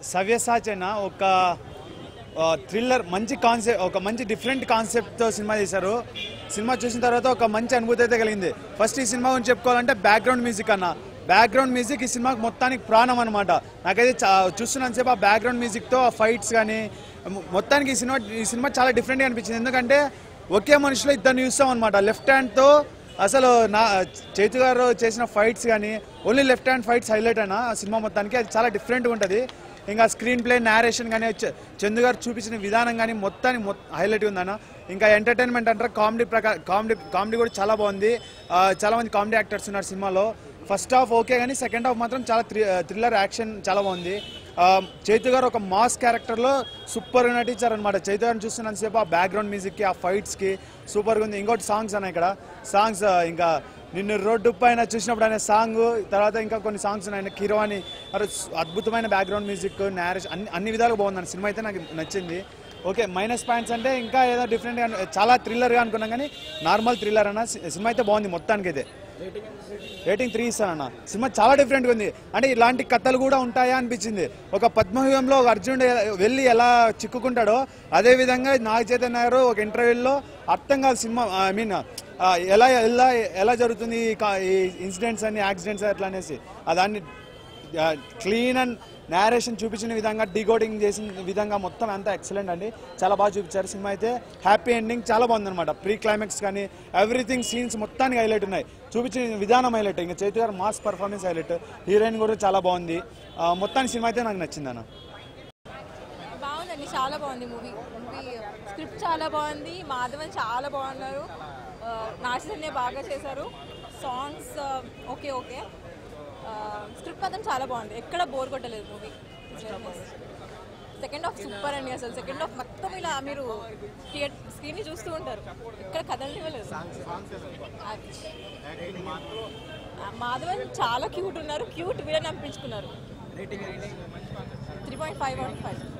సవ్యసాచన ఒక థ్రిల్లర్ మంచి కాన్సెప్ట్ ఒక మంచి డిఫరెంట్ కాన్సెప్ట్తో సినిమా చేశారు సినిమా చూసిన తర్వాత ఒక మంచి అనుభూతి అయితే కలిగింది ఫస్ట్ ఈ సినిమా గురించి చెప్పుకోవాలంటే బ్యాక్గ్రౌండ్ మ్యూజిక్ అన్న బ్యాక్గ్రౌండ్ మ్యూజిక్ ఈ సినిమాకి మొత్తానికి ప్రాణం అనమాట నాకైతే చా- చూస్తున్నంతసేపు ఆ బ్యాక్గ్రౌండ్ మ్యూజిక్తో ఆ ఫైట్స్ కానీ మొ- మొత్తానికి ఈ సినిమా ఈ సినిమా చాలా డిఫరెంట్గా అనిపించింది ఎందుకంటే ఒకే మనిషిలో ఇద్దరిని చూస్తాం అనమాట లెఫ్ట్ హ్యాండ్తో అసలు నా చేతు గారు చేసిన ఫైట్స్ కానీ only left hand fights highlight అయినా ఆ సినిమా మొత్తానికి అది చాలా డిఫరెంట్గా ఉంటుంది ఇంకా స్క్రీన్ ప్లే నేరేషన్ కానీ చ- చందు గారు చూపించిన విధానం కానీ మొత్తానికి హైలైట్ ఉందన్న ఇంకా ఎంటర్టైన్మెంట్ అంటారా కామెడీ ప్రకారం కామెడీ కామెడీ కూడా చాలా బాగుంది ఆ, చాలా మంది కామెడీ యాక్టర్స్ ఉన్నారు సినిమాలో ఫస్ట్ హాఫ్ ఓకే కానీ సెకండ్ హాఫ్ మాత్రం చాలా థ్రిల్లర్ యాక్షన్ చాలా బాగుంది ఆ, చైతు గారు ఒక మాస్ క్యారెక్టర్లో సూపర్గా నటించారనమాట చైతు గారిని చూస్తున్నంతసేపు ఆ బ్యాక్గ్రౌండ్ మ్యూజిక్కి ఆ ఫైట్స్కి సూపర్గా ఉంది ఇంకోటి సాంగ్స్ అన్న ఇక్కడ సాంగ్స్ ఇంకా నిన్ను రోడ్డు పైన చూసినప్పుడు అనే సాంగ్ తర్వాత ఇంకా కొన్ని సాంగ్స్ ఉన్నాయి కిరవాణి అరే అద్భుతమైన బ్యాక్గ్రౌండ్ మ్యూజిక్ నేరేజ్ అన్ని అన్ని విధాలుగా బాగుంది సినిమా అయితే నాకు నచ్చింది ఓకే మైనస్ పాయింట్స్ అంటే ఇంకా ఏదో డిఫరెంట్గా చాలా థ్రిల్లర్గా అనుకున్నాం కానీ నార్మల్ థ్రిల్లర్ అన్న సి- సినిమా అయితే బాగుంది మొత్తానికి అయితే రేటింగ్ త్రీ ఇస్తానన్న సినిమా చాలా డిఫరెంట్గా ఉంది అంటే ఇలాంటి కథలు కూడా ఉంటాయా అనిపించింది ఒక పద్మవ్యూహంలో ఒక అర్జునుడు ఎలా- వెళ్ళి ఎలా చిక్కుకుంటాడో అదే విధంగా నాగ చైతన్య గారు ఒక ఇంటర్వ్యూలో అర్థం కాదు సినిమా ఐ మీన్ ఎలా ఎలా ఎలా జరుగుతుంది ఈ కా- ఈ ఇన్సిడెంట్స్ అన్ని యాక్సిడెంట్స్ అట్లా అనేసి ఆ దాన్ని క్లీన్ అండ్ నేరేషన్ చూపించిన విధంగా డీకోడింగ్ చేసిన విధంగా మొత్తం అంతా ఎక్సలెంట్ అండి చాలా బాగా చూపించారు సినిమా అయితే హ్యాపీ ఎండింగ్ చాలా బాగుందన్నమాట ప్రీ క్లైమాక్స్ కానీ ఎవ్రీథింగ్ సీన్స్ మొత్తానికి హైలైట్ ఉన్నాయి చూపించిన విధానం హైలైట్ ఇంకా చైతు గారు మాస్ పర్ఫార్మెన్స్ హైలైట్ హీరోయిన్ కూడా చాలా బాగుంది ఆ, మొత్తానికి సినిమా అయితే నాకు నచ్చింది అన్న బాగుందండి చాలా బాగుంది మూవీ మూవీ స్క్రిప్ట్ చాలా బాగుంది మాధవన్ చాలా బాగున్నారు నాశనే బాగా చేశారు సాంగ్స్ ఓకే ఓకే స్క్రిప్ట్ మాత్రం చాలా బాగుంది ఎక్కడ బోర్ కొట్టలేదు మూవీ సెకండ్ హాఫ్ సూపర్ అండి అసలు సెకండ్ హాఫ్ మొత్తం ఇలా మీరు థియేటర్ స్క్రీన్ చూస్తూ ఉంటారు ఎక్కడ కదలనివ్వలేదు ఆ, మాధవన్ చాలా క్యూట్ ఉన్నారు క్యూట్ వీరని అనిపించుకున్నారు three point five out five